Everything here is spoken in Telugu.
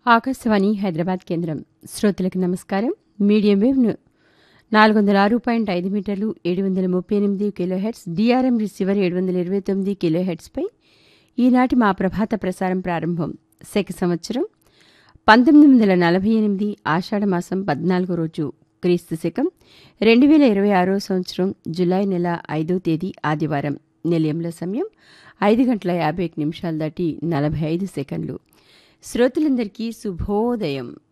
ఆకాశవాణి హైదరాబాద్ కేంద్రం శ్రోతలకు నమస్కారం మీడియం వేవ్ను నాలుగు వందల ఆరు పాయింట్ ఐదు మీటర్లు ఏడు వందల ముప్పై ఎనిమిది కిలో హెడ్స్ డిఆర్ఎం రిసీవర్ ఏడు వందల ఇరవై తొమ్మిది కిలో హెడ్స్పై ఈనాటి మా ప్రభాత ప్రసారం ప్రారంభం శక సంవత్సరం పంతొమ్మిది వందల నలభై ఎనిమిది ఆషాఢమాసం పద్నాలుగో రోజు క్రీస్తు శకం రెండు వేల ఇరవై ఆరో సంవత్సరం జులై నెల ఐదో తేదీ ఆదివారం నిలయంలో సమయం ఐదు గంటల యాభై నిమిషాలు దాటి నలభై ఐదు సెకండ్లు శ్రోతలందరికీ శుభోదయం